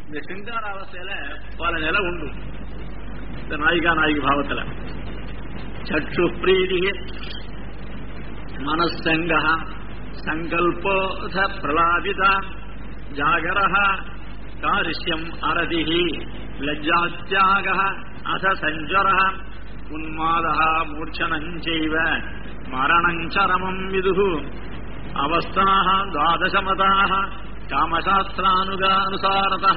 இந்த சிங்கார அவஸ்தையில பல நிலை உண்டு இந்த நாயிகா நாயகி பாவத்துல சற்று பிரீதி மனசங்க சங்கல்போத பிரலாபிதா ஜாகர காரிஷ்யம் அரதிஹி லஜ்ஜாத்யாக அச சஞ்சர உன்மாத மூர்ச்சனஞ்சைவ மரணஞ்சரமம் விதுகு அவஸ்தாக துவாதசமதாக காமசாஸ்திரானுகானுசாரதா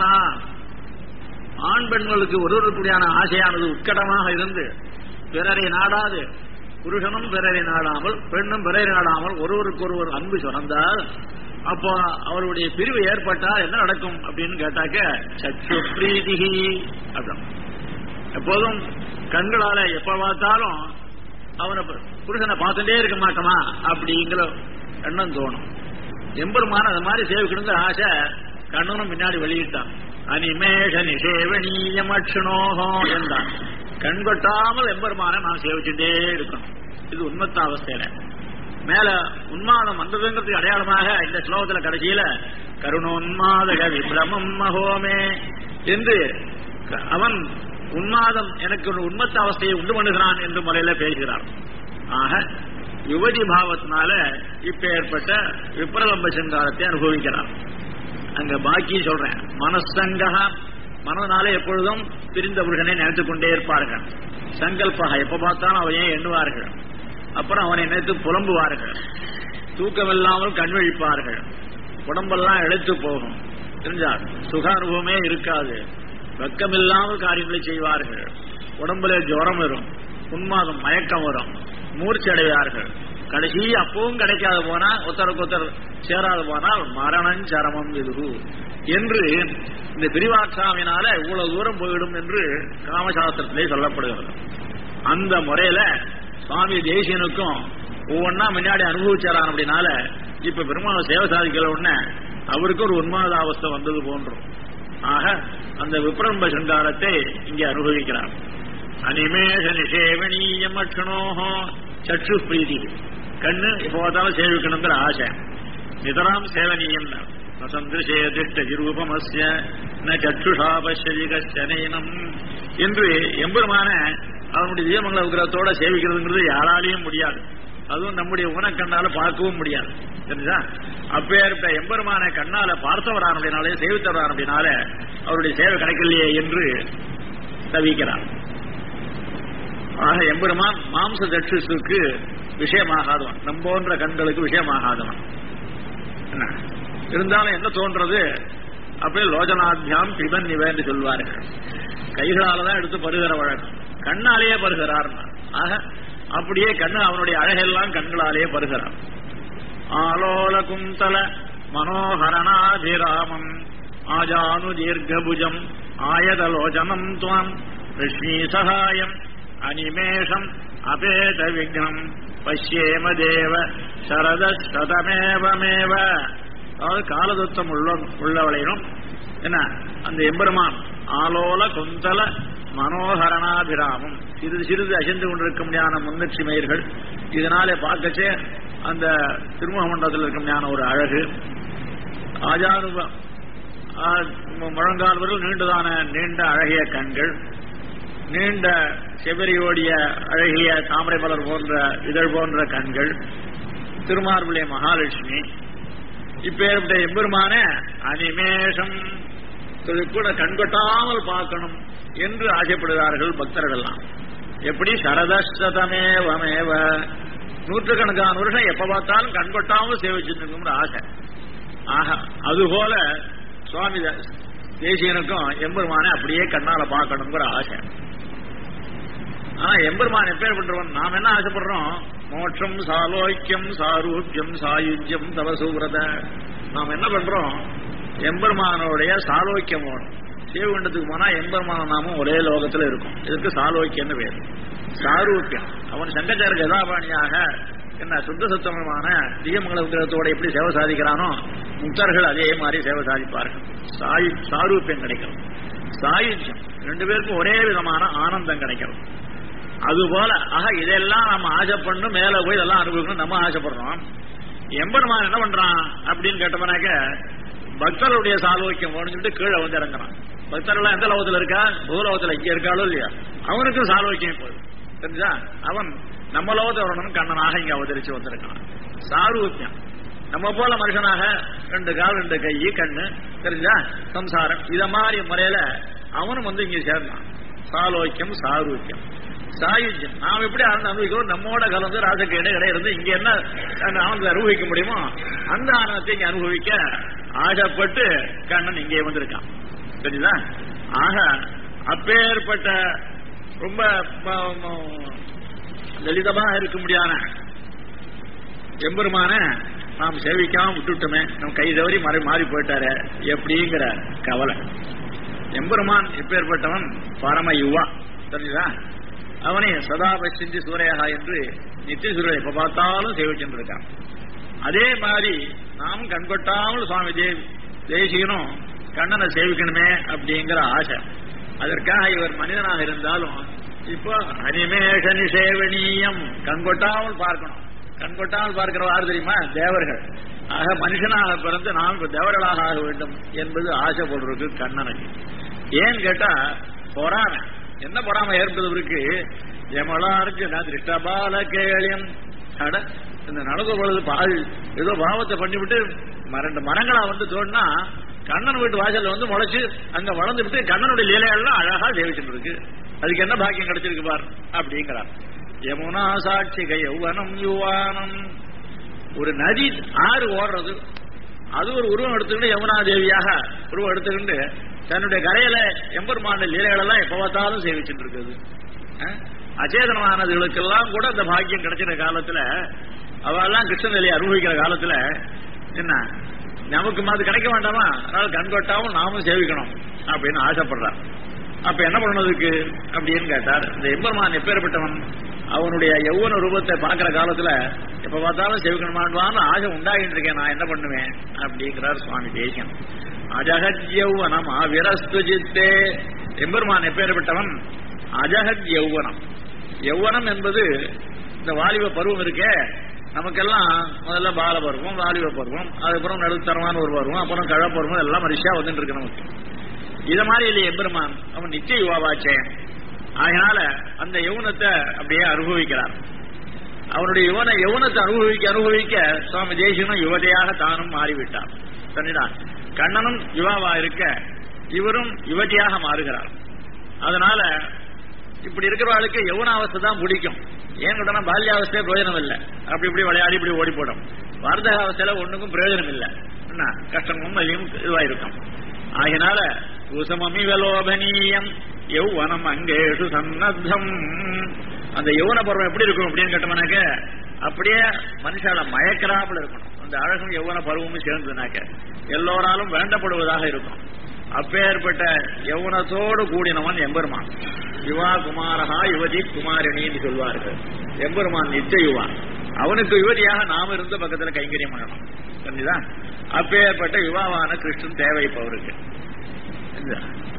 ஆண் பெண்களுக்கு ஒருவருக்குடியான ஆசையானது உட்கடமாக இருந்து பிறரை நாடாது புருஷனும் பிறரை நாடாமல் பெண்ணும் பிறரை நாடாமல் ஒருவருக்கு ஒருவர் அன்பு சுரந்தால் அப்போ அவருடைய பிரிவு ஏற்பட்டால் என்ன நடக்கும் அப்படின்னு கேட்டாக்க சச்சு பிரீதிகி அப்படின்னு எப்போதும் கண்களால எப்ப பார்த்தாலும் அவனை புருஷனை பார்த்துட்டே இருக்க மாட்டோமா அப்படிங்கிற எண்ணம் தோணும் எம்பெருமான அந்த மாதிரி சேவிக்கணுங்கிற ஆசை கண்ணனும் பின்னாடி வெளியிட்டான் அனிமேஷ நிஷேவனீயமட்சணோகோ என்றான் கண் கொட்டாமல் எம்பெருமான நான் சேவிச்சுட்டே இருக்கணும் இது உண்மத்த அவஸ்தையில மேல உன்மாதம் வந்ததுங்கிறதுக்கு அடையாளமாக இந்த ஸ்லோகத்துல கடைசியில கருணோன்மாதக விப்ரமம் மகோமே என்று அவன் உன்மாதம் எனக்கு ஒரு உண்மத்த அவஸ்தையை உண்டு பண்ணுகிறான் என்று முறையில பேசுகிறான் ஆக யுவதி பாவத்தினால இப்ப ஏற்பட்ட விப்ரலம்ப சங்காரத்தை அனுபவிக்கிறான் அங்க பாக்கி சொல்றேன் மனசங்க மனதனால எப்பொழுதும் பிரிந்த புருஷனை நினைத்துக் கொண்டே இருப்பார்கள் சங்கல்பக எப்ப பார்த்தாலும் அவனையே எண்ணுவார்கள் அப்புறம் அவனை நினைத்து புலம்புவார்கள் தூக்கமில்லாமல் கண்விழிப்பார்கள் உடம்பெல்லாம் இழைத்து போகும் தெரிஞ்சால் சுக அனுபவமே இருக்காது வெக்கமில்லாமல் காரியங்களை செய்வார்கள் உடம்புல ஜுரம் வரும் உன்மாதம் மயக்கம் வரும் மூர்ச்சி அடைவார்கள் கடைசி அப்பவும் கிடைக்காத போனா ஒருத்தருக்கு ஒருத்தர் சேராது போனால் மரணம் சரமம் எதுகு என்று இந்த பிரிவாட்சாமினால இவ்வளவு தூரம் போயிடும் என்று காமசாஸ்திரத்திலே சொல்லப்படுகிறது அந்த முறையில சுவாமி தேசியனுக்கும் ஒவ்வொன்னா முன்னாடி அனுபவிச்சாரான் அப்படின்னால இப்ப பெருமாள் சேவை சாதிக்கல உடனே அவருக்கு ஒரு உன்மாத அவஸ்தை வந்தது போன்றும் ஆக அந்த விப்ரம்ப சங்காரத்தை இங்கே அனுபவிக்கிறார் அனிமேஷ நிஷேவனீயம் அக்ஷணோஹோ சற்று பிரீதி கண்ணு இப்போ பார்த்தாலும் சேவிக்கணுங்கிற ஆசை நிதராம் சேவனீயம் வசந்திருஷே திஷ்ட ஜிரூபமஸ்ய ந சற்றுஷா பஷ்யதி கஷ்டனேனம் என்று எம்பெருமான அவனுடைய தீபமங்கல விக்கிரகத்தோட சேவிக்கிறதுங்கிறது யாராலையும் முடியாது அதுவும் நம்முடைய உனக்கண்ணால பார்க்கவும் முடியாது தெரிஞ்சா அப்பேற்பட்ட எம்பெருமான கண்ணால பார்த்தவரான் அப்படின்னாலே சேவித்தவரான் அப்படின்னால அவருடைய சேவை கிடைக்கலையே என்று தவிக்கிறார் ஆக எம்பெருமான் மாம்ச தட்சுக்கு விஷயமாகாதவன் நம்போன்ற கண்களுக்கு விஷயமாகாதவன் என்ன இருந்தாலும் என்ன தோன்றது அப்படியே லோஜனாத்தியாம் பிபன் என்று சொல்வார்கள் கைகளால தான் எடுத்து பருகிற வழக்கம் கண்ணாலேயே பருகிறார் ஆக அப்படியே கண்ணு அவனுடைய அழகெல்லாம் கண்களாலேயே பருகிறான் ஆலோல குந்தல மனோகரணாதிராமம் ஆஜானு தீர்க்கபுஜம் ஆயதலோச்சனம் துவம் ரிஷ்மி சகாயம் அனிமேஷம் அபேத விக்னம் பஷ்யேம தேவ சரத சதமேவமேவ அதாவது காலதத்துவம் உள்ள உள்ளவளையும் என்ன அந்த எம்பெருமான் ஆலோல குந்தல மனோகரணாபிராமம் சிறிது சிறிது அசைந்து கொண்டிருக்க முடியாத முன்னட்சி மயிர்கள் இதனாலே பார்க்கச்சே அந்த திருமுக மண்டலத்தில் இருக்க முடியாத ஒரு அழகு ஆஜானுப முழங்கால் விரல் நீண்டதான நீண்ட அழகிய கண்கள் நீண்ட செவரியோடிய அழகிய தாமரை மலர் போன்ற இதழ் போன்ற கண்கள் திருமார்புடைய மகாலட்சுமி இப்பேற்பட்ட எம்பெருமான அனிமேஷம் கூட கண்கொட்டாமல் பார்க்கணும் என்று ஆசைப்படுகிறார்கள் பக்தர்கள்லாம் எப்படி சரதசதமேவமேவ நூற்றுக்கணக்கான வருஷம் எப்ப பார்த்தாலும் கண்கொட்டாமல் சேவிச்சிருக்கணும்னு ஆசை ஆக அதுபோல சுவாமி தேசியனுக்கும் எம்பெருமானை அப்படியே கண்ணால பார்க்கணுங்கிற ஆசை ஆனா எம்பெருமான் எப்பேர் பண்றவன் நாம் என்ன ஆசைப்படுறோம் மோட்சம் சாலோக்கியம் சாரூக்கியம் சாயுஜ்யம் தவசூவிரத நாம் என்ன பண்றோம் எம்பெருமானுடைய சாலோக்கியம் வேணும் சேவண்டத்துக்கு போனா எம்பெருமான நாமும் ஒரே லோகத்துல இருக்கும் இதுக்கு சாலோக்கியம்னு பேர் சாரூக்கியம் அவன் சங்கச்சார கதாபாணியாக என்ன சுத்த சுத்தமான தீயமங்கல விக்கிரகத்தோட எப்படி சேவை சாதிக்கிறானோ முக்தர்கள் அதே மாதிரி சேவை சாதிப்பார்கள் சாயு சாரூப்பியம் கிடைக்கும் சாயுஜ்யம் ரெண்டு பேருக்கும் ஒரே விதமான ஆனந்தம் கிடைக்கும் அதுபோல ஆக இதெல்லாம் நம்ம ஆசைப்படணும் மேல போய் இதெல்லாம் அனுபவிக்கணும் நம்ம ஆசைப்படுறோம் எம்பெருமான் என்ன பண்றான் அப்படின்னு கேட்டோம்னாக்க பக்தருடைய சாலோக்கியம் வேணும்னு சொல்லிட்டு கீழே வந்து இறங்குறான் பக்தர்கள் எந்த லோகத்துல இருக்கா பூலோகத்துல இங்க இருக்காளோ இல்லையா அவனுக்கும் சாலோக்கியம் போகுது தெரிஞ்சா அவன் நம்ம லோகத்தை வரணும் கண்ணனாக இங்க அவதரிச்சு வந்திருக்கான் சாரூக்கியம் நம்ம போல மனுஷனாக ரெண்டு கால் ரெண்டு கை கண்ணு தெரிஞ்சா சம்சாரம் இத மாதிரி முறையில அவனும் வந்து இங்க சேர்ந்தான் சாலோக்கியம் சாரூக்கியம் சாயுஜ்யம் நாம் எப்படி ஆனந்த அனுபவிக்கிறோம் நம்மோட கலந்து ராஜக்கு இடையில இருந்து இங்க என்ன அந்த ஆனந்தத்தை அனுபவிக்க முடியுமோ அந்த ஆனந்தத்தை இங்க அனுபவிக்க ஆசைப்பட்டு கண்ணன் இங்கே வந்திருக்கான் தெரியுதா ஆக அப்பேற்பட்ட ரொம்ப ம- ம- லலிதமாக இருக்க முடியாத எம்பெருமான நாம் சேவிக்காம விட்டுட்டோமே நம்ம கை தவறி மாறி மாறி போயிட்டாரு எப்படிங்கிற கவலை எம்பெருமான் எப்பேற்பட்டவன் பரம யுவா தெரிஞ்சுதா அவனே சதா பசிந்தி சூரையா என்று நித்திய சூரிய எப்ப பார்த்தாலும் சேவிச்சுருக்கான் அதே மாதிரி நாம் கண்கொட்டாமல் சுவாமி தேவ் தேசிகனும் கண்ணனை சேவிக்கணுமே அப்படிங்கிற ஆசை அதற்காக இவர் மனிதனாக இருந்தாலும் இப்போ அனிமேஷ நிஷேவனீயம் கண்கொட்டாமல் பார்க்கணும் கண்கொட்டாமல் பார்க்கிற யார் தெரியுமா தேவர்கள் ஆக மனுஷனாக பிறந்து நாம் இப்ப தேவர்களாக ஆக வேண்டும் என்பது ஆசை போடுறதுக்கு கண்ணனுக்கு ஏன்னு கேட்டா பொறாமை என்ன பொறாமை ஏற்படுவதற்கு எமலார்ஜுன திருஷ்டபால கேளியம் அட இந்த நடந்து பொழுது பால் ஏதோ பாவத்தை பண்ணிவிட்டு ம- ரெண்டு மரங்களா வந்து தோணுனா கண்ணன் வீட்டு வாசல்ல வந்து முளைச்சு அங்க வளர்ந்து விட்டு கண்ணனுடைய லீலையெல்லாம் அழகா சேவிச்சுட்டு இருக்கு அதுக்கு என்ன பாக்கியம் கிடைச்சிருக்கு பார் அப்படிங்கிறார் யமுனா சாட்சிக யௌவனம் யுவானம் ஒரு நதி ஆறு ஓடுறது அது ஒரு உருவம் எடுத்துக்கிட்டு யமுனா தேவியாக உருவம் எடுத்துக்கிட்டு தன்னுடைய கரையில எம்பெருமான லீலைகள் எல்லாம் எப்ப பார்த்தாலும் சேவிச்சுட்டு இருக்குது அஹ்? அச்சேதனமானதுகளுக்கெல்லாம் கூட அந்த பாக்கியம் கிடைச்சிற காலத்துல அவெல்லாம் கிருஷ்ண நிலையை அனுபவிக்கிற காலத்துல என்ன நமக்கு அது கிடைக்க வேண்டாமா அதனால கண்கொட்டாவும் நாமும் சேவிக்கணும் அப்படின்னு ஆசைப்படுறார் அப்ப என்ன பண்ணதுக்கு அப்படின்னு கேட்டார் இந்த எம்பெருமான் எப்பேற்பட்டவன் அவனுடைய யௌவன ரூபத்தை பார்க்கிற காலத்துல எப்ப பார்த்தாலும் சேவிக்கணுமான்னு ஆசை உண்டாகிட்டு இருக்கேன் நான் என்ன பண்ணுவேன் அப்படிங்கிறார் சுவாமி தேசியம் அஜகத் யௌவனம் அவிரஸ்து சித்தே எம்பெருமான் எப்பேற்பட்டவன் அஜகத் யௌவனம் யௌவனம் என்பது இந்த வாலிப பருவம் இருக்கே நமக்கெல்லாம் முதல்ல பால பருவம் வாலிப பருவம் அதுக்கப்புறம் நடுத்தரமான ஒரு பருவம் அப்புறம் கழ பருவம் எல்லாம் வரிசையா வந்துட்டு இருக்கு நமக்கு இத மாதிரி இல்லையே எம்பெருமான் அவன் நித்திய யுவாவாச்சே அதனால அந்த யௌவனத்தை அப்படியே அனுபவிக்கிறார் அவனுடைய யுவன யௌவனத்தை அனுபவிக்க அனுபவிக்க சுவாமி தேசிகனும் யுவதையாக தானும் மாறிவிட்டார் தன்னிடா கண்ணனும் யுவாவா இருக்க இவரும் யுவதியாக மாறுகிறார் அதனால இப்படி இருக்கிறவர்களுக்கு யௌவனாவஸ்தை தான் பிடிக்கும் ஏன் கேட்டா பால்யாவஸ்தையே பிரயோஜனம் இல்லை அப்படி இப்படி விளையாடி இப்படி ஓடி போடும் வார்த்தகாவஸ்தையில ஒண்ணுக்கும் பிரயோஜனம் இல்லை என்ன கஷ்டமும் வலியும் இதுவா இருக்கும் ஆகினால குசமமிவலோபனீயம் யௌவனம் அங்கேஷு சன்னத்தம் அந்த யௌவன பருவம் எப்படி இருக்கும் அப்படின்னு கேட்டோம்னாக்க அப்படியே மனுஷால மயக்கிறாப்புல இருக்கணும் அந்த அழகும் யௌவன பருவமும் சேர்ந்ததுனாக்க எல்லோராலும் வேண்டப்படுவதாக இருக்கும் அப்பேற்பட்ட யௌவனத்தோடு கூடினவன் எம்பெருமான் யுவா குமாரஹா யுவதி குமாரிணின்னு சொல்வார்கள் எம்பெருமான் நித்திய யுவா அவனுக்கு யுவதியாக நாம இருந்த பக்கத்துல கைங்கரியம் பண்ணணும் தெரிஞ்சுதா அப்பேற்பட்ட யுவாவான கிருஷ்ணன் தேவை இப்ப அவருக்கு இந்த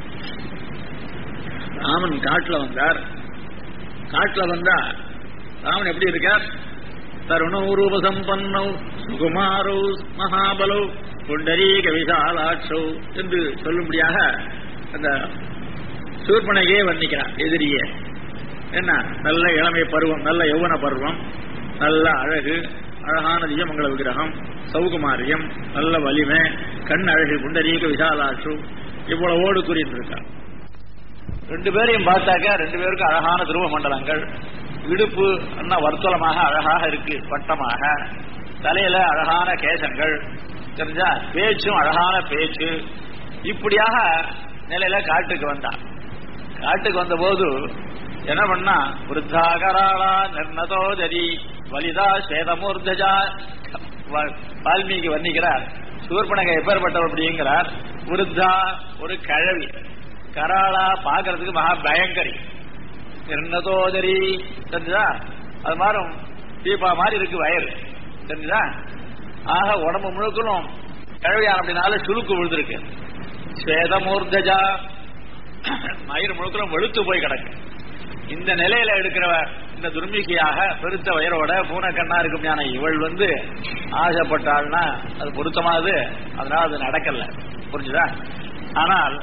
ராமன் காட்டுல வந்தார் காட்டுல வந்தா ராமன் எப்படி இருக்கார் தருணோ ரூபசம்பன்னோ சுகுமாரோ மகாபலோ புண்டரீக விசாலாட்சோ என்று சொல்லும்படியாக அந்த சூர்பனையே வர்ணிக்கிறார் எதிரியே என்ன நல்ல இளமை பருவம் நல்ல யௌவன பருவம் நல்ல அழகு அழகான தியமங்கல விக்கிரகம் சௌகுமாரியம் நல்ல வலிமை கண் அழகு புண்டரீக விசாலாட்சு இவ்வளவோடு கூறிட்டு இருக்கார் ரெண்டு பேரையும் பார்த்தாக்க ரெண்டு பேருக்கும் அழகான துருவ மண்டலங்கள் இடுப்பு என்ன வர்த்தலமாக அழகாக இருக்கு வட்டமாக தலையில அழகான கேசங்கள் தெரிஞ்சா பேச்சும் அழகான பேச்சு இப்படியாக நிலையில காட்டுக்கு வந்தான் காட்டுக்கு வந்த போது என்ன பண்ணா விருத்தாகராளா நிர்ணதோதரி வலிதா சேதமூர்தஜா வ- வால்மீகி வர்ணிக்கிறார் சூர்பனகை எப்பேற்பட்டவர் அப்படிங்கிறார் விருத்தா ஒரு கழவி கராளா பாக்குறதுக்கு மகா பயங்கரி நிர்ணதோதரி தெரிஞ்சுதா அது மாதிரி தீபா மாதிரி இருக்கு வயறு தெரிஞ்சுதா ஆக உடம்பு முழுக்கணும் கிழவியான அப்படினால சுழுக்கு விழுந்திருக்கு ஸ்வேதமூர்தஜா மயிர் முழுக்கணும் வெளுத்து போய் கிடக்கு இந்த நிலையில எடுக்கிறவ இந்த துர்மிகையாக பெருத்த வயரோட பூனக்கண்ணா இருக்கும் ஞான இவள் வந்து ஆசைப்பட்டாள்னா அது பொருத்தமானது அதனால அது நடக்கல புரிஞ்சுதா ஆனால்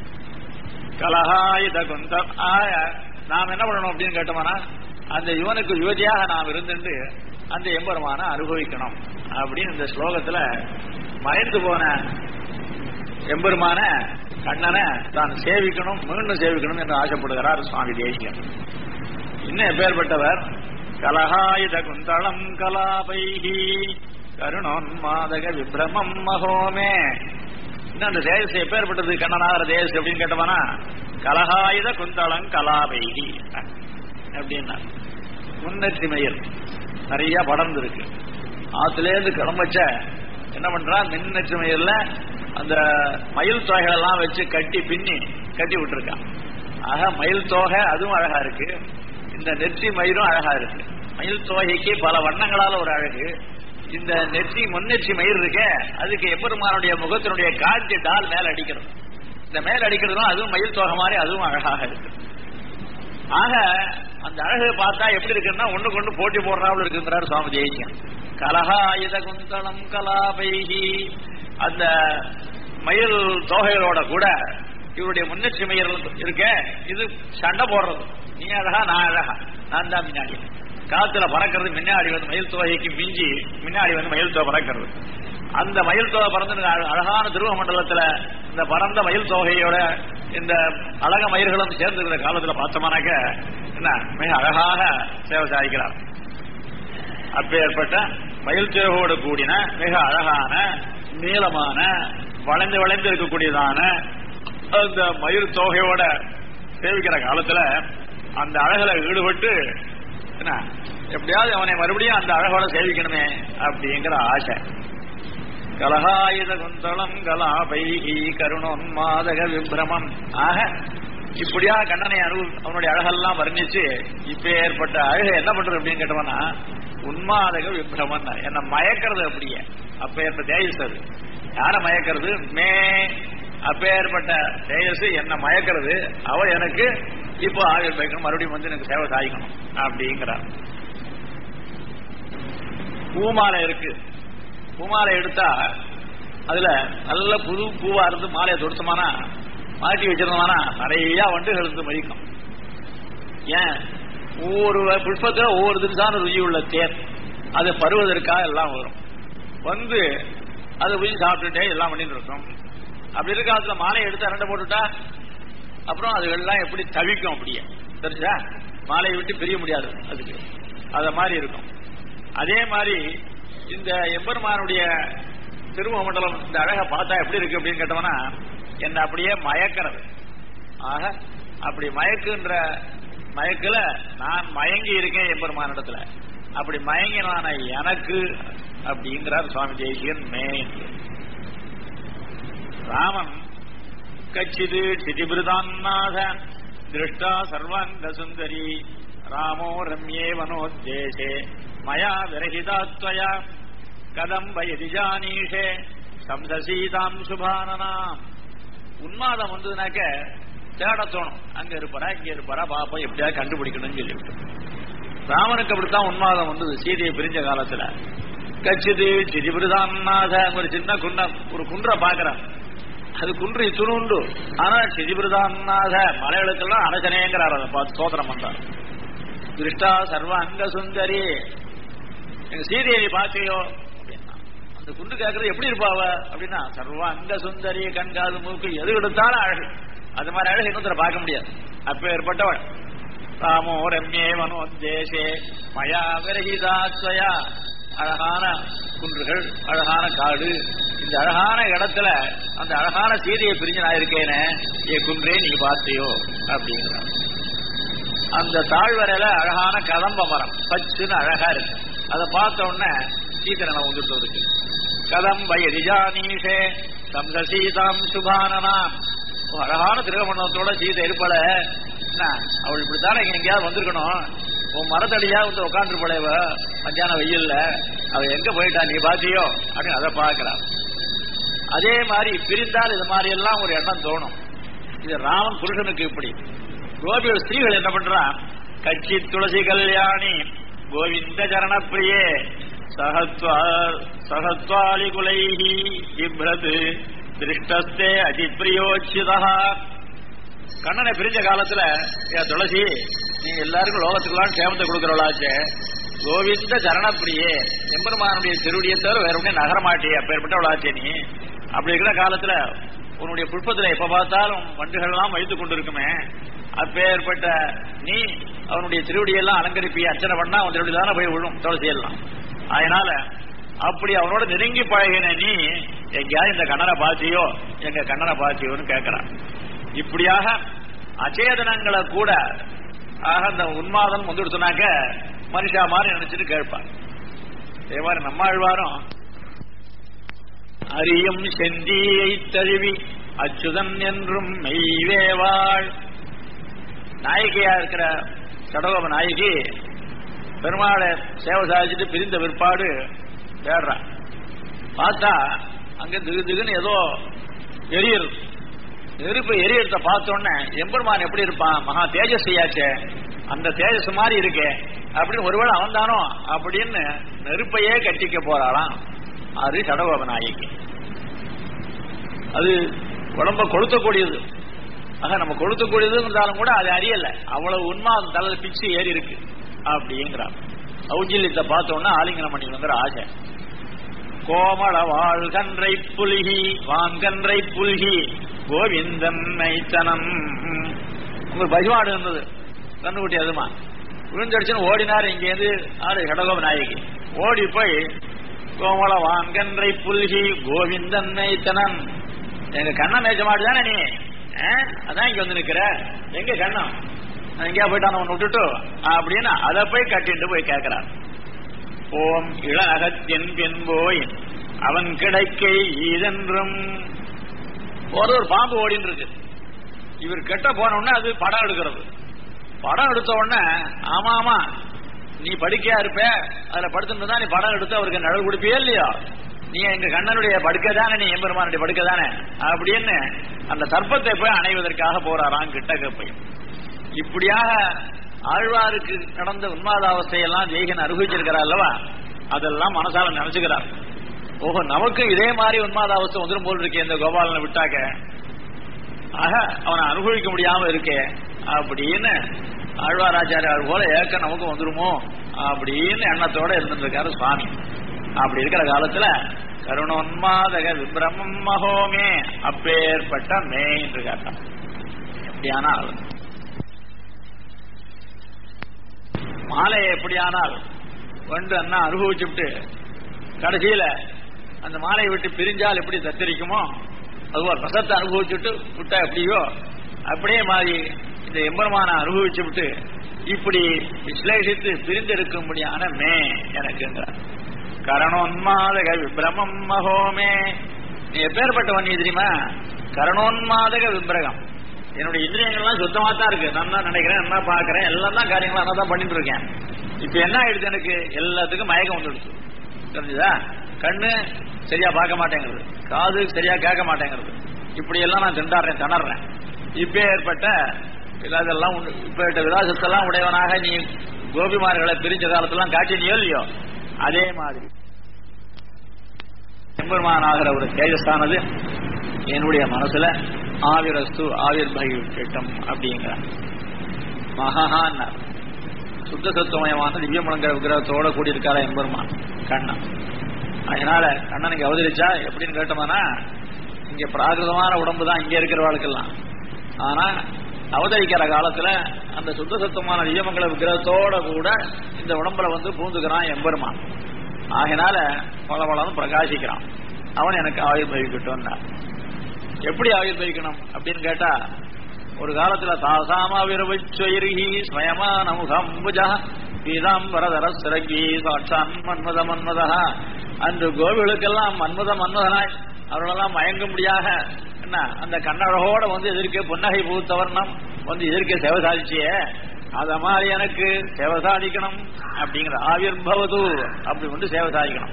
கலகாயுத குந்தம் ஆய நாம் என்ன பண்ணணும் அப்படின்னு கேட்டோம்னா அந்த யுவனுக்கு யுவதியாக நாம் இருந்துட்டு அந்த எம்பெருமான அனுபவிக்கணும் அப்படின்னு இந்த ஸ்லோகத்துல மறைந்து போன எம்பெருமான கண்ணனை தான் சேவிக்கணும் மீண்டும் சேவிக்கணும் என்று ஆசைப்படுகிறார் சுவாமி தேசிகன் இன்னும் எப்பேற்பட்டவர் கலகாயுத குந்தளம் கலாபைகி கருணோன்மாதக விப்ரமம் மகோமே இன்னும் அந்த தேசம் எப்பேற்பட்டது கண்ணனாகிற தேசம் அப்படின்னு கேட்டோம்னா கலகாயுத குந்தளம் கலாபைகி அப்படின்னா முன்னெற்றி மயில் நிறைய படர்ந்து இருக்கு ஆத்துலேருந்து கிளம்பச்ச என்ன பண்றான் மின்னெற்றி மயில்ல அந்த மயில் தொகைகள் எல்லாம் வச்சு கட்டி பின்னி கட்டி விட்டுருக்கான் ஆக மயில் தொகை அதுவும் அழகா இருக்கு இந்த நெற்றி மயிலும் அழகா இருக்கு மயில் தொகைக்கு பல வண்ணங்களால ஒரு அழகு இந்த நெற்றி முன்னெற்றி மயில் இருக்க அதுக்கு எப்பெருமானுடைய முகத்தினுடைய காட்சி டால் மேல அடிக்கிறது இந்த மேல அடிக்கிறதும் அதுவும் மயில் தொகை மாதிரி அதுவும் அழகாக இருக்கு ஆக அந்த அழகு பார்த்தா எப்படி இருக்குன்னா ஒண்ணு கொண்டு போட்டி போடுறாவில் இருக்குங்கிறார் சுவாமி ஜெயிச்சன் கலகாயுத குந்தளம் கலாபைகி அந்த மயில் தோகைகளோட கூட இவருடைய முன்னெற்றி மயில் இருக்க இது சண்டை போடுறது நீ அழகா நான் அழகா நான் தான் முன்னாடி காத்துல பறக்கிறது முன்னாடி வந்து மயில் தொகைக்கு மிஞ்சி முன்னாடி வந்து மயில் தொகை பறக்கிறது அந்த மயில் தொகை பறந்து அழகான திருவ மண்டலத்துல இந்த பறந்த மயில் தொகையோட இந்த அழக மயிர்களும் சேர்ந்து இருக்கிற காலத்துல பார்த்தோம்னாக்க என்ன மிக அழகாக சேவை சாதிக்கிறார் அப்பேற்பட்ட மயில் தேவோடு கூடின மிக அழகான நீளமான வளைந்து வளைந்து இருக்கக்கூடியதான அந்த மயில் தொகையோட சேவிக்கிற காலத்துல அந்த அழகுல ஈடுபட்டு என்ன எப்படியாவது அவனை மறுபடியும் அந்த அழகோட சேவிக்கணுமே அப்படிங்கிற ஆசை கலகாயுத குந்தளம் கலாபைகி கருணோன்மாதக விப்ரமம் ஆக இப்படியா கண்ணனை அனு அவனுடைய அழகெல்லாம் வர்ணிச்சு இப்ப ஏற்பட்ட அழகு என்ன பண்றது அப்படின்னு கேட்டோம்னா உன்மாதக விப்ரமன் என்ன மயக்கிறது அப்படியே அப்ப ஏற்ப தேஜஸ் அது யார மயக்கிறது மே அப்பேற்பட்ட தேஜஸ் என்ன மயக்கிறது அவள் எனக்கு இப்போ ஆயுள் வைக்கணும் மறுபடியும் வந்து எனக்கு சேவை சாதிக்கணும் அப்படிங்கிறார் பூமாலை இருக்கு பூமாலை எடுத்தா அதுல நல்ல புது பூவா இருந்து மாலையை தொடுத்தோமானா மாட்டி வச்சிருந்தோம்னா நிறைய வண்டுகள் இருந்து மதிக்கும் ஏன் ஒவ்வொரு புஷ்பத்துல ஒவ்வொரு தினசான ருசி உள்ள தேர் அது பருவதற்காக எல்லாம் வரும் வந்து அதை போய் சாப்பிட்டுட்டே எல்லாம் பண்ணிட்டு இருக்கும் அப்படி இருக்க அதுல மாலையை எடுத்து அரண்டை போட்டுட்டா அப்புறம் அதுகள்லாம் எப்படி தவிக்கும் அப்படியே தெரிஞ்சா மாலையை விட்டு பிரிய முடியாது அதுக்கு அத மாதிரி இருக்கும் அதே மாதிரி இந்த எம்பெருமானுடைய திருமுக மண்டலம் இந்த அழகை பார்த்தா எப்படி இருக்கு அப்படின்னு கேட்டோம்னா என்ன அப்படியே மயக்கிறது ஆக அப்படி மயக்குன்ற மயக்கல நான் மயங்கி இருக்கேன் எம்பெருமானிடத்துல அப்படி மயங்கினான எனக்கு அப்படிங்கிறார் சுவாமி தேசியன் மே ராமன் கச்சிது சிதிபிருதான்னாத திருஷ்டா சர்வாங்க சுந்தரி ராமோ ரம்யே வனோத்தேசே மயா விரகிதாத்வயா கதம்ப எதிஜானீஷே சம்சசீதாம் சுபானனாம் உன்மாதம் வந்ததுனாக்க தேட தோணும் அங்க இருப்பாரா இங்க இருப்பாரா பாப்போம் எப்படியாவது கண்டுபிடிக்கணும்னு சொல்லிவிட்டு ராமனுக்கு அப்படித்தான் உன்மாதம் வந்தது சீதையை பிரிஞ்ச காலத்துல கச்சிது சிதிபிரதான்னாத ஒரு சின்ன குன்ன ஒரு குன்ற பாக்குறான் அது குன்று இத்துணு உண்டு ஆனா சிதிபிரதான்னாத மலைகளுக்கெல்லாம் அரசனேங்கிறார் அதை பார்த்து சோதனம் பண்றார் திருஷ்டா சர்வ அங்க சுந்தரி எங்க சீதையை பார்த்தையோ அப்படின்னா அந்த குண்டு கேட்கறது எப்படி இருப்பாவ அப்படின்னா சர்வ அங்க சுந்தரி கண்காது மூக்கு எது எடுத்தாலும் அழகு அது மாதிரி அழகு இன்னொருத்தர பார்க்க முடியாது அப்ப ஏற்பட்டவள் ராமோ ரம்யே மனோத்தேசே மயா விரகிதாத்வயா அழகான குன்றுகள் அழகான காடு இந்த அழகான இடத்துல அந்த அழகான சீதையை பிரிஞ்சு நான் இருக்கேனே ஏ குன்றே நீ பார்த்தியோ அப்படிங்கிறான் அந்த தாழ்வரையில அழகான கதம்ப மரம் பச்சுன்னு அழகா இருக்கு அதை பார்த்த உடனே சீதனை வந்துட்டு இருக்கு கதம்ப எரிஜானீஷே சம்சசீதாம் சுபானனாம் அழகான திருகமண்டலத்தோட சீதை இருப்பட என்ன அவள் இப்படித்தானே இங்க எங்கேயாவது வந்திருக்கணும் உன் மரத்தடியா வந்து உட்காந்துருப்படையவ மத்தியான வெயில்ல அவ எங்க போயிட்டா நீ பாத்தியோ அப்படின்னு அதை பார்க்கிறான் அதே மாதிரி பிரிந்தால் இது மாதிரி எல்லாம் ஒரு எண்ணம் தோணும் இது ராமன் புருஷனுக்கு இப்படி கோபியோட ஸ்திரீகள் என்ன பண்றா கட்சி துளசி கல்யாணி கோவிந்த சரணப்பிரியே சகத்வா சகத்வாலி குலைஹி பிப்ரது திருஷ்டஸ்தே அதிப்பிரியோச்சிதா கண்ணனை பிரிஞ்ச காலத்துல ஏ துளசி நீ எல்லாருக்கும் லோகத்துக்குலாம் சேமத்தை கொடுக்கறவளாச்சே கோவிந்த சரணப்பிரியே எம்பெருமானுடைய திருவடியை தவிர வேற ஒன்றும் நகரமாட்டியே அப்பேற்பட்டவளாச்சே நீ அப்படி இருக்கிற காலத்துல உன்னுடைய புஷ்பத்துல எப்ப பார்த்தாலும் வண்டுகள்லாம் வைத்துக் கொண்டிருக்குமே அப்பேற்பட்ட நீ அவனுடைய திருவடியெல்லாம் அலங்கரிப்பி அர்ச்சனை பண்ணா அவன் திருவடி தானே போய் விழும் துளசி எல்லாம் அதனால அப்படி அவனோட நெருங்கி பழகின நீ எங்கேயாவது இந்த கண்ணனை பாத்தியோ எங்க கண்ணனை பாத்தியோன்னு கேட்கிறான் இப்படியாக அச்சேதனங்களை கூட ஆக அந்த உன்மாதம் வந்துடுத்துனாக்க மனுஷா மாதிரி நினைச்சிட்டு கேட்பான் அதே மாதிரி நம்மாழ்வாரும் அரியும் செந்தியை தழுவி அச்சுதன் என்றும் மெய்வேவாள் நாயகியா இருக்கிற சடகோப நாயகி பெருமாளை சேவை சாதிச்சுட்டு பிரிந்த பிற்பாடு தேடுறான் பார்த்தா அங்க திகு திகுன்னு ஏதோ எரியுது நெருப்பு எரியறத பார்த்தோன்னே எம்பெருமான் எப்படி இருப்பான் மகா தேஜஸ்வியாச்சே அந்த தேஜஸ் மாதிரி இருக்கே அப்படின்னு ஒருவேளை அவன் தானோ அப்படின்னு நெருப்பையே கட்டிக்க போறாளாம் அது சடகோப நாயகி அது உடம்ப கொளுத்தக்கூடியது ஆக நம்ம கொளுத்தக்கூடியது இருந்தாலும் கூட அது அறியல அவ்வளவு உண்மை அந்த தலை பிச்சு ஏறி இருக்கு அப்படிங்கிறான் ஔஜில்யத்தை பார்த்தோன்னா ஆலிங்கனம் பண்ணிக்கணுங்கிற ஆசை கோமள வாழ்கன்றை புல்கி வான்கன்றை புல்கி கோவிந்தன் மைத்தனம் உங்களுக்கு பஜ்வாடு இருந்தது கண்ணுக்குட்டி அதுமா விழுந்தடிச்சுன்னு ஓடினார் இங்கேருந்து ஆறு கடகோப நாயகி ஓடி போய் கோமள வான்கன்றை புல்கி கோவிந்தன் மைத்தனம் எங்க கண்ணை மேய்ச்ச மாட்டு தானே நீ ஆ? அதான் இங்க வந்து நிக்கிற எங்க கண்ணம் நான் எங்கேயா போயிட்டான் அவன் விட்டுட்டு அப்படின்னு அதை போய் கட்டிட்டு போய் கேட்கிறான் ஓம் இளநகத்தின் பின்போய் அவன் கிடைக்கை ஈதென்றும் ஒரு ஒரு பாம்பு ஓடின்னு இருக்கு இவர் கெட்ட போன உடனே அது படம் எடுக்கிறது படம் எடுத்த உடனே ஆமா ஆமா நீ படுக்கையா இருப்ப அதுல படுத்துட்டு தான் நீ படம் எடுத்து அவருக்கு நிழல் கொடுப்பியே இல்லையா நீ எங்க கண்ணனுடைய படுக்கை தானே நீ எம்பெருமானுடைய படுக்கை தானே அப்படின்னு அந்த சர்ப்பத்தை போய் அணைவதற்காக போறாராம் கிட்டக்க போய் இப்படியாக ஆழ்வாருக்கு நடந்த உன்மாதாவஸ்தையெல்லாம் ஜெய்கன் அனுபவிச்சிருக்கிறார் அல்லவா அதெல்லாம் மனசால நினைச்சுக்கிறார் ஓஹோ நமக்கு இதே மாதிரி உன்மாதாவஸ்தை வந்துடும் போல் இருக்கே இந்த கோபாலனை விட்டாக்க ஆக அவனை அனுபவிக்க முடியாம இருக்கே அப்படின்னு ஆழ்வாராச்சாரியார் போல ஏக்க நமக்கு வந்துருமோ அப்படின்னு எண்ணத்தோட இருந்துருக்காரு சுவாமி அப்படி இருக்கிற காலத்துல கருணோன்மாதக விப்ரமம் மகோமே அப்பேற்பட்ட மே என்று கேட்டான் எப்படியானால் மாலையை எப்படியானால் கொண்டு அண்ணா அனுபவிச்சுட்டு கடைசியில அந்த மாலையை விட்டு பிரிஞ்சால் எப்படி தத்தரிக்குமோ அதுபோல் ரசத்தை அனுபவிச்சுட்டு விட்டா எப்படியோ அப்படியே மாதிரி இந்த எம்பெருமான அனுபவிச்சு விட்டு இப்படி விஸ்லேஷித்து பிரிந்திருக்கும்படியான மே எனக்குங்கிறார் கரணோன்மாதக விப்ரமம் மகோமே நீ எப்பேற்பட்டவன் நீ தெரியுமா கரணோன்மாதக விப்ரகம் என்னுடைய இந்திரியங்கள்லாம் சுத்தமா தான் இருக்கு நான் தான் நினைக்கிறேன் என்ன பாக்குறேன் எல்லாம் தான் காரியங்களும் நான் தான் பண்ணிட்டு இருக்கேன் இப்ப என்ன ஆயிடுச்சு எனக்கு எல்லாத்துக்கும் மயக்கம் வந்துடுச்சு தெரிஞ்சுதா கண்ணு சரியா பார்க்க மாட்டேங்கிறது காது சரியா கேட்க மாட்டேங்கிறது இப்படி எல்லாம் நான் திண்டாடுறேன் திணறேன் இப்ப ஏற்பட்ட இதெல்லாம் உண்டு. இப்ப ஏற்பட்ட விலாசத்தெல்லாம் உடையவனாக நீ கோபிமார்களை பிரிஞ்ச காலத்தெல்லாம் காட்டினியோ இல்லையோ அதே மாதிரி எம்பெருமானாகிற ஒரு தேஜஸானது என்னுடைய மனசுல ஆவிரஸ்து ஆவிர் பகிட்டம் அப்படிங்கிற மகான் சுத்த சத்துவமயமான திவ்யமலங்கிற விக்கிரகத்தோட கூடியிருக்கார எம்பெருமான் கண்ணன் அதனால கண்ணனுக்கு அவதரிச்சா எப்படின்னு கேட்டோம்னா இங்க பிராகிருதமான உடம்பு தான் இங்க இருக்கிறவாளுக்கெல்லாம் ஆனா அவதரிக்கிற காலத்துல அந்த சுத்த சத்துவமான திவ்யமங்கல விக்கிரகத்தோட கூட இந்த உடம்புல வந்து பூந்துக்கிறான் எம்பெருமான் ஆகினால பல பலனும் பிரகாசிக்கிறான் அவன் எனக்கு ஆயுர்பவிக்கட்டும்னா எப்படி ஆயுர்பவிக்கணும் அப்படின்னு கேட்டா ஒரு காலத்துல தாசாம விரவச்சொயர்கி ஸ்வயமான முகம்புஜா பீதாம்பரதர சிறகி சாட்சான் மன்மத மன்மதா அன்று கோவிகளுக்கெல்லாம் மன்மத மன்மதனாய் அவர்களெல்லாம் மயங்க முடியாக என்ன அந்த கண்ணழகோட வந்து எதிர்க்க புன்னகை பூத்தவர்ணம் வந்து எதிர்க்க சேவை சாதிச்சியே அத மாதிரி எனக்கு சேவை சாதிக்கணும் அப்படிங்கிற ஆவிர்பவது அப்படி வந்து சேவை சாதிக்கணும்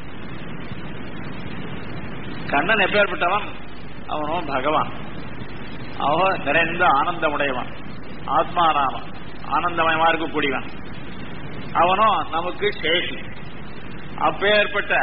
கண்ணன் எப்பேற்பட்டவன் அவனும் பகவான் அவன் நிறைந்த ஆனந்தமுடையவன் ஆத்மாராமன் ஆனந்தமயமா இருக்கக்கூடியவன் அவனும் நமக்கு சேஷி அப்பேற்பட்ட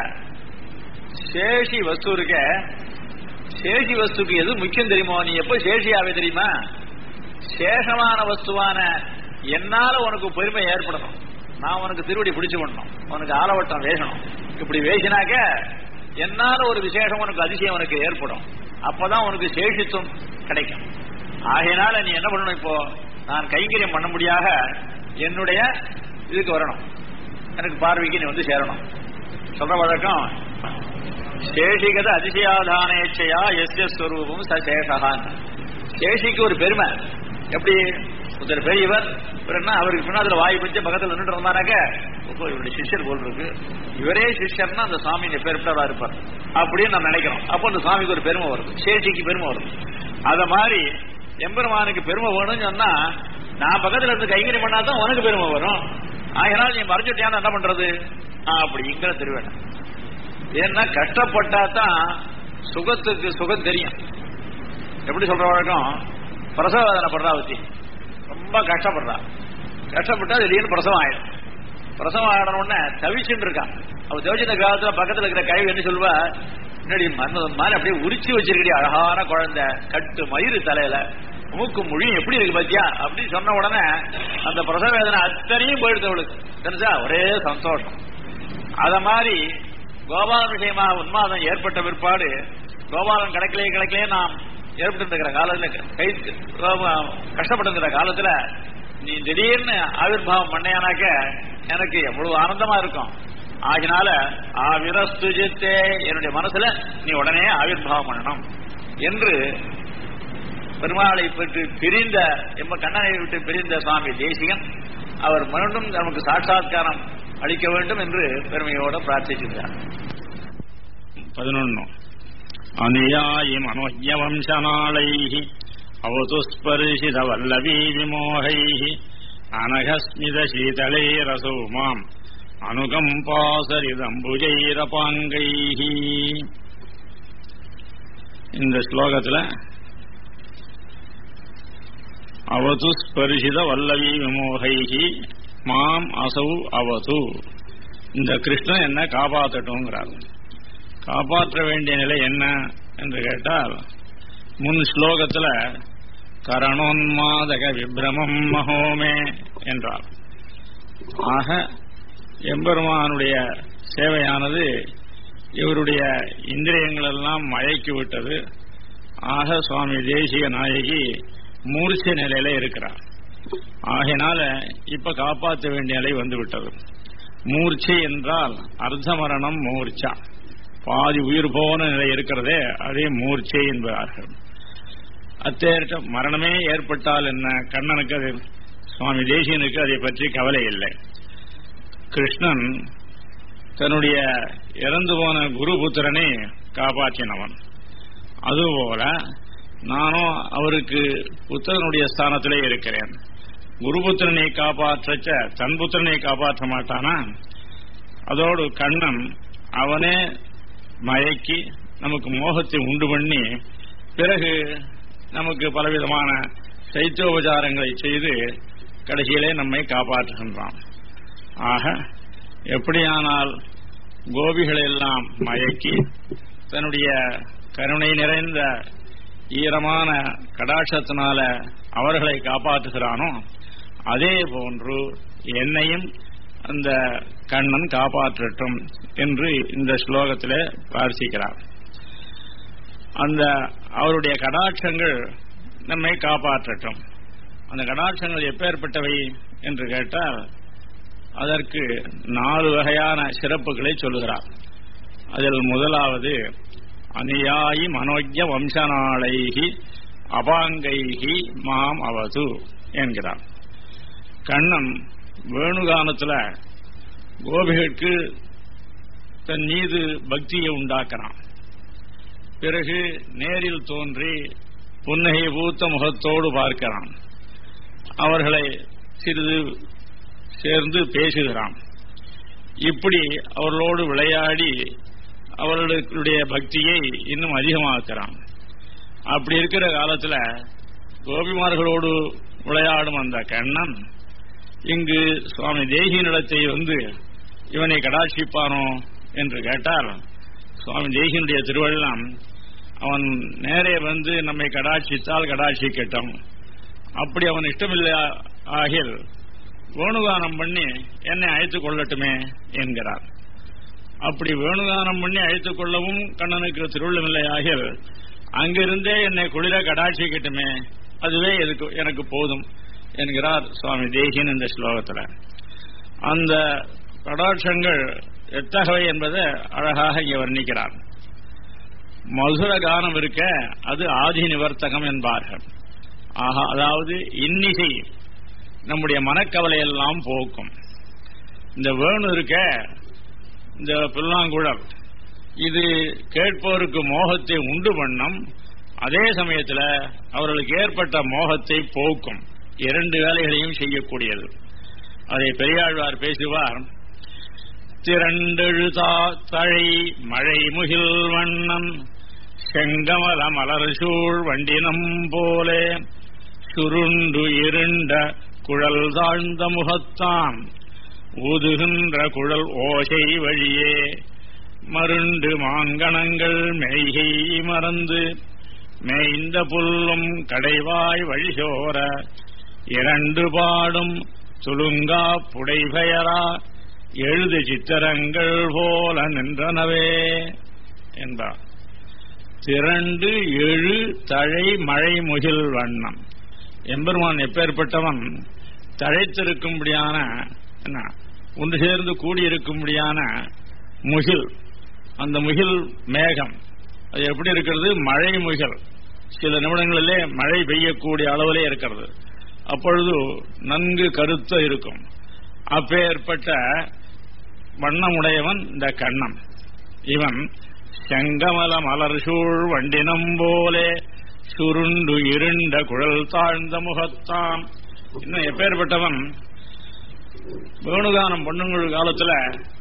சேஷி வஸ்து இருக்க சேஷி வஸ்துக்கு எது முக்கியம் தெரியுமோ நீ எப்ப சேஷியாவே தெரியுமா சேஷமான வஸ்துவான என்னால உனக்கு பெருமை ஏற்படணும் நான் உனக்கு திருவடி பிடிச்சு பண்ணணும் உனக்கு ஆலவட்டம் வேசணும் இப்படி வேசினாக்க என்னால ஒரு விசேஷம் உனக்கு அதிசயம் உனக்கு ஏற்படும் அப்பதான் உனக்கு சேஷித்துவம் கிடைக்கும் ஆகையினால நீ என்ன பண்ணணும் இப்போ நான் கைங்கரியம் பண்ண முடியாக என்னுடைய இதுக்கு வரணும் எனக்கு பார்வைக்கு நீ வந்து சேரணும் சொல்ற வழக்கம் சேஷிகத அதிசயாதானேச்சையா எஸ் எஸ் ஸ்வரூபம் ச சேஷகான் சேஷிக்கு ஒரு பெருமை எப்படி ஒருத்தர் பெரியவர் என்ன அவருக்கு பின்னாத்துல வாய் வச்சு பக்கத்துல நின்று இருந்தானாக்க ஓ, இவருடைய சிஷ்யர் போல் இருக்கு இவரே சிஷ்யர்னா அந்த சாமி பெருப்பவரா இருப்பார் அப்படின்னு நான் நினைக்கிறோம் அப்போ அந்த சாமிக்கு ஒரு பெருமை வருது சேஷிக்கு பெருமை வருது அத மாதிரி எம்பெருமானுக்கு பெருமை வேணும்னு சொன்னா நான் பக்கத்துல இருந்து கைங்கரி பண்ணாதான் உனக்கு பெருமை வரும் ஆகினால் நீ மறைஞ்சிட்டியான்னு என்ன பண்றது அப்படிங்கிற திருவேணம் ஏன்னா கஷ்டப்பட்டா தான் சுகத்துக்கு சுகம் தெரியும் எப்படி சொல்ற வழக்கம் பிரசவ வேதனை படுறா பத்தி ரொம்ப கஷ்டப்படுறா கஷ்டப்பட்டா திடீர்னு பிரசவம் ஆயிடும் பிரசவம் ஆடணும்னு தவிச்சுட்டு இருக்கான் அவ தவிச்சிருந்த காலத்துல பக்கத்துல இருக்கிற கை என்ன சொல்லுவா முன்னாடி மன்மதன் மாதிரி அப்படியே உரிச்சு வச்சிருக்கடி அழகான குழந்தை கட்டு மயிறு தலையில மூக்கு மொழியும் எப்படி இருக்கு பாத்தியா அப்படின்னு சொன்ன உடனே அந்த பிரசவ வேதனை அத்தனையும் போயிடுது அவளுக்கு தெரிஞ்சா ஒரே சந்தோஷம் அத மாதிரி கோபாலன் விஷயமா உன்மாதம் ஏற்பட்ட பிற்பாடு கோபாலன் கிடைக்கலையே கிடைக்கலையே நாம் ஏற்பட்டு இருக்கிற காலத்துல கை கஷ்டப்பட்டு இருக்கிற காலத்துல நீ திடீர்னு ஆவிர்வாவம் பண்ணையானாக்க எனக்கு எவ்வளவு ஆனந்தமா இருக்கும் ஆகினால ஆவிரஸ்துஜித்தே என்னுடைய மனசுல நீ உடனே ஆவிர்வாவம் பண்ணணும் என்று பெருமாளை பெற்று பிரிந்த எம்ம கண்ணனை விட்டு பிரிந்த சுவாமி தேசிகன் அவர் மீண்டும் நமக்கு சாட்சாத்காரம் அளிக்க வேண்டும் என்று பெருமையோடு பிரார்த்திச்சிருந்தார் பதினொன்னு அனுயாயி மனோஜ்யவம்சநாளை அவது ஸ்பர்ஷித வல்லவீ விமோகை அனகஸ்மித சீதளை ரசோ மாம் அனுகம்பாசரிதம்புஜைரபாங்கை இந்த ஸ்லோகத்துல அவது ஸ்பர்ஷித வல்லவி விமோகைஹி மாம் அசௌ அவது இந்த கிருஷ்ணன் என்ன காப்பாற்றட்டும்ங்கிறார் காப்பாற்ற வேண்டிய நிலை என்ன என்று கேட்டால் முன் ஸ்லோகத்துல கரணோன்மாதக விப்ரமம் மகோமே என்றார் ஆக எம்பெருமானுடைய சேவையானது இவருடைய இந்திரியங்கள் எல்லாம் மயக்கி விட்டது ஆக சுவாமி தேசிய நாயகி மூர்ச்சை நிலையில இருக்கிறார் ஆகையினால இப்ப காப்பாற்ற வேண்டிய நிலை வந்து விட்டது மூர்ச்சை என்றால் அர்த்த மரணம் மூர்ச்சா பாதி உயிர் போன நிலை இருக்கிறதே அதே மூர்ச்சை என்பார்கள் அத்தேற்ற மரணமே ஏற்பட்டால் என்ன கண்ணனுக்கு அது சுவாமி தேசியனுக்கு அதை பற்றி கவலை இல்லை கிருஷ்ணன் தன்னுடைய இறந்து போன குருபுத்திரனை காப்பாற்றினவன் அதுபோல நானும் அவருக்கு புத்திரனுடைய ஸ்தானத்திலே இருக்கிறேன் குருபுத்திரனை காப்பாற்றச்ச தன் புத்திரனை காப்பாற்ற மாட்டானா அதோடு கண்ணன் அவனே மயக்கி நமக்கு மோகத்தை உண்டு பண்ணி பிறகு நமக்கு பலவிதமான சைத்தியோபச்சாரங்களை செய்து கடைசியிலே நம்மை காப்பாற்றுகின்றான் ஆக எப்படியானால் கோபிகளை எல்லாம் மயக்கி தன்னுடைய கருணை நிறைந்த ஈரமான கடாட்சத்தினால அவர்களை காப்பாற்றுகிறானோ அதே போன்று என்னையும் அந்த கண்ணன் காப்பாற்றட்டும் என்று இந்த ஸ்லோகத்தில் பிரார்த்திக்கிறார் அந்த அவருடைய கடாட்சங்கள் நம்மை காப்பாற்றட்டும் அந்த கடாட்சங்கள் எப்பேற்பட்டவை என்று கேட்டால் அதற்கு நாலு வகையான சிறப்புகளை சொல்லுகிறார் அதில் முதலாவது அனுயாயி மனோஜ்ய வம்சநாளைகி அபாங்கைகி மாம் அவது என்கிறார் கண்ணன் வேணுகானத்துல கோபிகளுக்கு தன் மீது பக்தியை உண்டாக்குறான் பிறகு நேரில் தோன்றி புன்னகை பூத்த முகத்தோடு பார்க்கிறான் அவர்களை சிறிது சேர்ந்து பேசுகிறான் இப்படி அவர்களோடு விளையாடி அவர்களுடைய பக்தியை இன்னும் அதிகமாக்குறான் அப்படி இருக்கிற காலத்துல கோபிமார்களோடு விளையாடும் அந்த கண்ணன் இங்கு சுவாமி தேகியனிடத்தை வந்து இவனை கடாட்சிப்பானோ என்று கேட்டால் சுவாமி தேகியனுடைய திருவள்ளம் அவன் நேரே வந்து நம்மை கடாட்சித்தால் கடாட்சிக்கட்டும் அப்படி அவன் இஷ்டமில்லை ஆகில் வேணுகானம் பண்ணி என்னை அழைத்துக் கொள்ளட்டுமே என்கிறார் அப்படி வேணுகானம் பண்ணி அழைத்துக் கொள்ளவும் கண்ணனுக்கு திருவள்ளமில்லை ஆகில் அங்கிருந்தே என்னை குளிர கடாட்சிக்கட்டுமே அதுவே எதுக்கு எனக்கு போதும் என்கிறார் சுவாமி தேகின் இந்த ஸ்லோகத்தில் அந்த கடாட்சங்கள் எத்தகவை என்பதை அழகாக இங்கே வர்ணிக்கிறார் மதுர கானம் இருக்க அது ஆதி நிவர்த்தகம் என்பார்கள் ஆஹா அதாவது இன்னிசை நம்முடைய மனக்கவலை எல்லாம் போக்கும் இந்த வேணு இருக்க இந்த புல்லாங்குழல் இது கேட்போருக்கு மோகத்தை உண்டு பண்ணும் அதே சமயத்தில் அவர்களுக்கு ஏற்பட்ட மோகத்தை போக்கும் இரண்டு வேலைகளையும் செய்யக்கூடியது அதை பெரியாழ்வார் பேசுவார் திரண்டெழுதா தழை மழை முகில் வண்ணன் செங்கமல மலர் சூழ் வண்டினம் போலே சுருண்டு இருண்ட குழல் தாழ்ந்த முகத்தான் ஊதுகின்ற குழல் ஓசை வழியே மருண்டு மாங்கணங்கள் மெய்கை மறந்து மேய்ந்த புல்லும் கடைவாய் வழிசோர இரண்டு பாடும் துளுங்கா புடைபெயரா எழுது சித்திரங்கள் போல நின்றனவே என்பார் திரண்டு எழு தழை மழை முகில் வண்ணம் எம்பெருமான் எப்பேற்பட்டவன் தழைத்திருக்கும்படியான என்ன ஒன்று சேர்ந்து கூடியிருக்கும்படியான முகில் அந்த முகில் மேகம் அது எப்படி இருக்கிறது மழை முகில் சில நிமிடங்களிலே மழை பெய்யக்கூடிய அளவிலே இருக்கிறது அப்பொழுது நன்கு கருத்த இருக்கும் அப்பேற்பட்ட வண்ணமுடையவன் இந்த கண்ணன் இவன் செங்கமல மலர் சூழ் வண்டினம் போலே சுருண்டு இருண்ட குழல் தாழ்ந்த முகத்தான் இன்னும் எப்பேற்பட்டவன் வேணுகானம் பொண்ணுங்கள் காலத்துல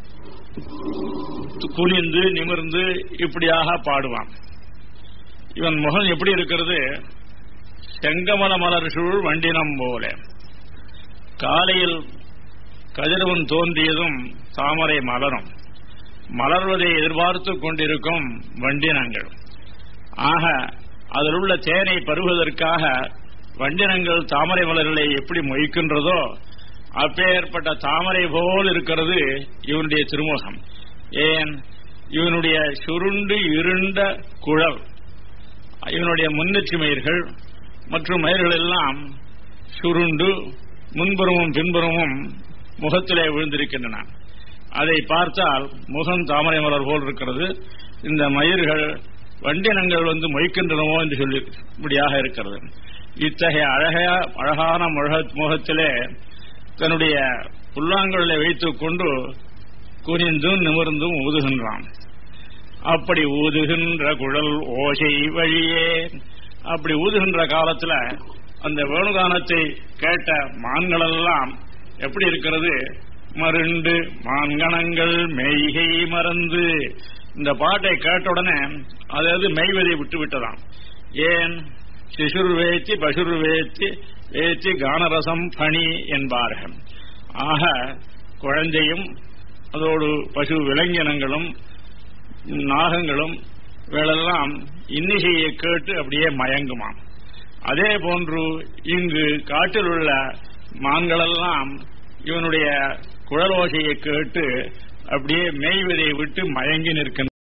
குனிந்து நிமிர்ந்து இப்படியாக பாடுவான் இவன் முகம் எப்படி இருக்கிறது செங்கமல மலர் சூழ் வண்டினம் போல காலையில் கதிரவன் தோன்றியதும் தாமரை மலரும் மலர்வதை எதிர்பார்த்து கொண்டிருக்கும் வண்டினங்கள் ஆக அதில் உள்ள தேனை பருவதற்காக வண்டினங்கள் தாமரை மலர்களை எப்படி மொய்க்கின்றதோ அப்பேற்பட்ட தாமரை போல் இருக்கிறது இவனுடைய திருமுகம் ஏன் இவனுடைய சுருண்டு இருண்ட குழல் இவனுடைய முன்னெற்றி மயிர்கள் மற்றும் மயிர்கள் எல்லாம் சுருண்டு முன்புறமும் பின்புறமும் முகத்திலே விழுந்திருக்கின்றன அதை பார்த்தால் முகம் தாமரை மலர் போல் இருக்கிறது இந்த மயிர்கள் வண்டினங்கள் வந்து மொய்க்கின்றனமோ என்று சொல்லி இப்படியாக இருக்கிறது இத்தகைய அழகைய அழகான முகத்திலே தன்னுடைய புல்லாங்குழலை வைத்துக் கொண்டு குனிந்தும் நிமிர்ந்தும் ஊதுகின்றான் அப்படி ஊதுகின்ற குழல் ஓசை வழியே அப்படி ஊதுகின்ற காலத்துல அந்த வேணுகானத்தை கேட்ட மான்களெல்லாம் எப்படி இருக்கிறது மருண்டு மான்கணங்கள் மெய்கை மறந்து இந்த பாட்டை கேட்ட உடனே அதாவது மெய்வதை விட்டு விட்டதாம் ஏன் சிசுர் வேத்தி பசுர் வேத்தி வேத்தி கானரசம் பணி என்பார்கள் ஆக குழந்தையும் அதோடு பசு விலங்கினங்களும் நாகங்களும் இவைகளெல்லாம் இன்னிசையை கேட்டு அப்படியே மயங்குமாம் அதே போன்று இங்கு காட்டில் உள்ள மான்களெல்லாம் இவனுடைய குழலோசையை கேட்டு அப்படியே மெய்வதை விட்டு மயங்கி நிற்கின்றன